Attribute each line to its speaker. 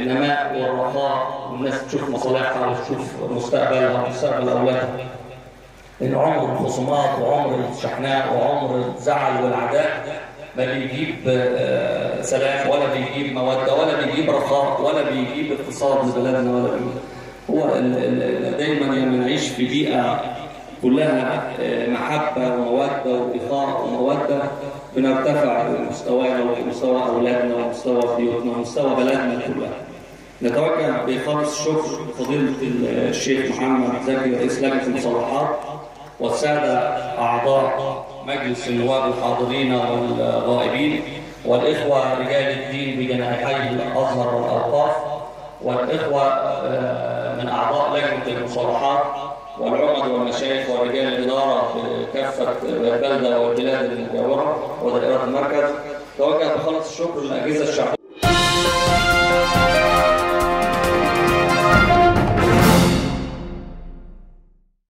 Speaker 1: النماء والرخاء والناس تشوف مصالحها وتشوف مستقبلها ومستقبل أولادها لأن عمر الخصومات وعمر الشحناء وعمر الزعل والعداء ما بيجيب آه، سلام ولا بيجيب مودة ولا بيجيب رخاء ولا بيجيب اقتصاد لبلدنا ولا بيجيب هو ال- ال- ال- دايما لما نعيش في بيئة كلها آه، محبة ومودة وإخاء ومودة بنرتفع مستوانا ومستوى أولادنا ومستوى بيوتنا ومستوى بلدنا كلها نتوجه بخالص الشكر لفضيلة الشيخ محمد زكي رئيس لجنة المصالحات والسادة أعضاء مجلس النواب الحاضرين والغائبين والإخوة رجال الدين بجناحي الأزهر والأوقاف والإخوة آه، من أعضاء لجنة المصالحات والعمد والمشايخ ورجال الإدارة في كافة البلدة والبلاد المجاورة ودائرة المركز توجه بخالص الشكر للأجهزة الشعبية